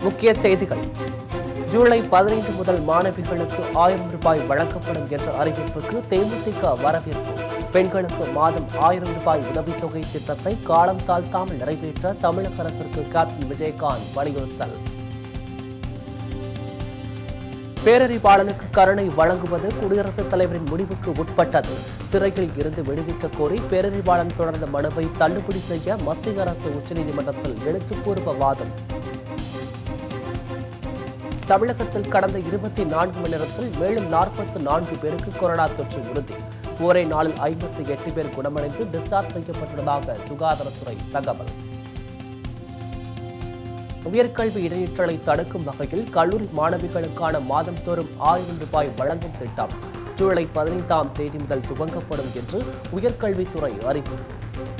முக்கிய செய்திகள் ஜூலை பதினைந்து முதல் மாணவிகளுக்கு ஆயிரம் ரூபாய் வழங்கப்படும் என்ற அறிவிப்புக்கு தேமுதிக வரவேற்பு பெண்களுக்கு மாதம் ஆயிரம் ரூபாய் உதவித்தொகை திட்டத்தை காலம் தாழ்த்தாமல் நிறைவேற்ற தமிழக அரசிற்கு கேப்டன் விஜயகாந்த் வலியுறுத்தல் பேரறிவாளனுக்கு கருணை வழங்குவது குடியரசுத் தலைவரின் முடிவுக்கு உட்பட்டது சிறையில் இருந்து விடுவிக்க கோரி பேரறிவாளன் தொடர்ந்த மனுவை தள்ளுபடி செய்ய மத்திய அரசு உச்சநீதிமன்றத்தில் எழுத்துப்பூர்வ வாதம் தமிழகத்தில் கடந்த இருபத்தி நான்கு மணி நேரத்தில் மேலும் நாற்பத்தி நான்கு பேருக்கு கொரோனா தொற்று உறுதி ஒரே நாளில் ஐம்பத்தி எட்டு பேர் குணமடைந்து டிஸ்சார்ஜ் செய்யப்பட்டுள்ளதாக சுகாதாரத்துறை தகவல் உயர்கல்வி இடைநிற்றலை தடுக்கும் வகையில் கல்லூரி மாணவிகளுக்கான மாதந்தோறும் ஆயிரம் ரூபாய் வழங்கும் திட்டம் ஜூலை பதினைந்தாம் தேதி முதல் துவங்கப்படும் என்று உயர்கல்வித்துறை அறிவிப்பு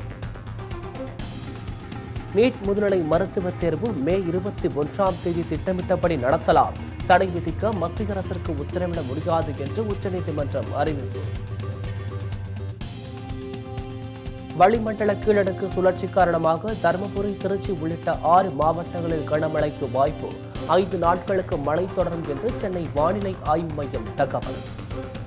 நீட் முதுநிலை மருத்துவத் தேர்வு மே இருபத்தி ஒன்றாம் தேதி திட்டமிட்டபடி நடத்தலாம் தடை விதிக்க மத்திய அரசிற்கு உத்தரவிட முடியாது என்று உச்சநீதிமன்றம் அறிவிப்பு வளிமண்டல கீழடுக்கு சுழற்சி காரணமாக தருமபுரி திருச்சி உள்ளிட்ட ஆறு மாவட்டங்களில் கனமழைக்கு வாய்ப்பு ஐந்து நாட்களுக்கு மழை தொடரும் என்று சென்னை வானிலை ஆய்வு மையம் தகவல்